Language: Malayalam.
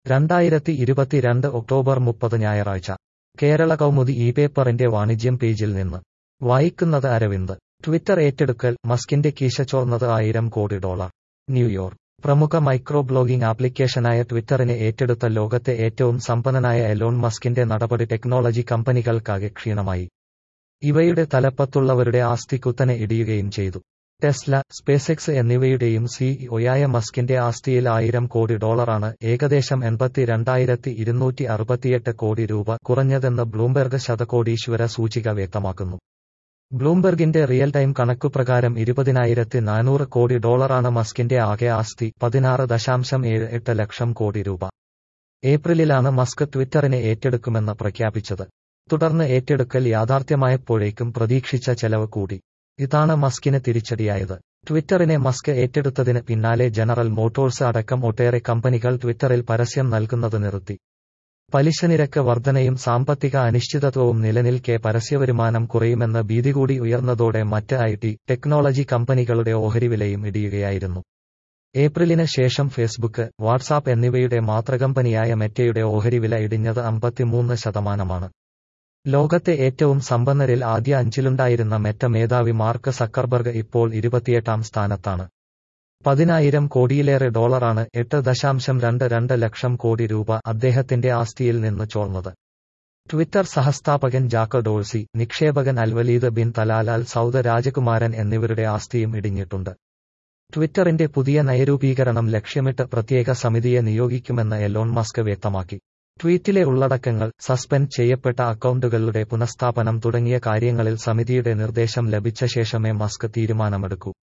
രണ്ടായിരത്തി ഇരുപത്തിരണ്ട് ഒക്ടോബർ മുപ്പത് ഞായറാഴ്ച കേരള കൗമുദി ഈ പേപ്പറിന്റെ വാണിജ്യം പേജിൽ നിന്ന് വായിക്കുന്നത് അരവിന്ദ് ട്വിറ്റർ ഏറ്റെടുക്കൽ മസ്കിന്റെ കീശ ചോർന്നത് ആയിരം കോടി ഡോളർ ന്യൂയോർക്ക് പ്രമുഖ മൈക്രോ ബ്ലോഗിംഗ് ആപ്ലിക്കേഷനായ ട്വിറ്ററിനെ ഏറ്റെടുത്ത ലോകത്തെ ഏറ്റവും സമ്പന്നനായ എലോൺ മസ്കിന്റെ നടപടി ടെക്നോളജി കമ്പനികൾക്കാകെ ക്ഷീണമായി ഇവയുടെ തലപ്പത്തുള്ളവരുടെ ആസ്തി കുത്തനെ ഇടിയുകയും ചെയ്തു ടെസ്ല സ്പേസെക്സ് എന്നിവയുടെയും സിഇഒയായ മസ്കിന്റെ ആസ്തിയിൽ ആയിരം കോടി ഡോളറാണ് ഏകദേശം എൺപത്തിരണ്ടായിരത്തി ഇരുന്നൂറ്റി അറുപത്തിയെട്ട് കോടി രൂപ കുറഞ്ഞതെന്ന് ബ്ലൂംബെർഗ് ശതകോടീശ്വര സൂചിക വ്യക്തമാക്കുന്നു ബ്ലൂംബെർഗിന്റെ റിയൽ ടൈം കണക്കുപ്രകാരം ഇരുപതിനായിരത്തി നാനൂറ് കോടി ഡോളറാണ് മസ്കിന്റെ ആകെ ആസ്തി പതിനാറ് ദശാംശം ഏഴ് എട്ട് ലക്ഷം കോടി രൂപ ഏപ്രിലിലാണ് മസ്ക് ട്വിറ്ററിനെ ഏറ്റെടുക്കുമെന്ന് പ്രഖ്യാപിച്ചത് തുടർന്ന് ഏറ്റെടുക്കൽ യാഥാർത്ഥ്യമായപ്പോഴേക്കും പ്രതീക്ഷിച്ച ചെലവ് കൂടി ഇതാണ് മസ്കിന് തിരിച്ചടിയായത് ട്വിറ്ററിനെ മസ്ക് ഏറ്റെടുത്തതിന് പിന്നാലെ ജനറൽ മോട്ടോഴ്സ് അടക്കം ഒട്ടേറെ കമ്പനികൾ ട്വിറ്ററിൽ പരസ്യം നൽകുന്നത് നിർത്തി പലിശ നിരക്ക് വർധനയും സാമ്പത്തിക അനിശ്ചിതത്വവും നിലനിൽക്കെ പരസ്യവരുമാനം കുറയുമെന്ന ഭീതി കൂടി ഉയർന്നതോടെ മറ്റ് ഐ ടി ടെക്നോളജി കമ്പനികളുടെ ഓഹരി വിലയും ഇടിയുകയായിരുന്നു ഏപ്രിലിന് ശേഷം ഫേസ്ബുക്ക് വാട്സാപ്പ് എന്നിവയുടെ മാതൃകമ്പനിയായ മെറ്റയുടെ ഓഹരി വില ഇടിഞ്ഞത് അമ്പത്തിമൂന്ന് ശതമാനമാണ് ലോകത്തെ ഏറ്റവും സമ്പന്നരിൽ ആദ്യ അഞ്ചിലുണ്ടായിരുന്ന മെറ്റ മേധാവി മാർക്ക് സക്കർബർഗ് ഇപ്പോൾ ഇരുപത്തിയെട്ടാം സ്ഥാനത്താണ് പതിനായിരം കോടിയിലേറെ ഡോളറാണ് എട്ട് ദശാംശം രണ്ട് രണ്ട് ലക്ഷം കോടി രൂപ അദ്ദേഹത്തിന്റെ ആസ്തിയിൽ നിന്ന് ചോർന്നത് ട്വിറ്റർ സഹസ്ഥാപകൻ ജാക്ക് ഡോഴ്സി നിക്ഷേപകൻ അൽവലീദ് ബിൻ തലാലാൽ സൗദ രാജകുമാരൻ എന്നിവരുടെ ആസ്തിയും ഇടിഞ്ഞിട്ടുണ്ട് ട്വിറ്ററിന്റെ പുതിയ നയരൂപീകരണം ലക്ഷ്യമിട്ട് പ്രത്യേക സമിതിയെ നിയോഗിക്കുമെന്ന് എലോൺ മസ്ക് വ്യക്തമാക്കി ട്വീറ്റിലെ ഉള്ളടക്കങ്ങൾ സസ്പെൻഡ് ചെയ്യപ്പെട്ട അക്കൗണ്ടുകളുടെ പുനഃസ്ഥാപനം തുടങ്ങിയ കാര്യങ്ങളിൽ സമിതിയുടെ നിർദ്ദേശം ലഭിച്ച ശേഷമേ മസ്ക് തീരുമാനമെടുക്കൂ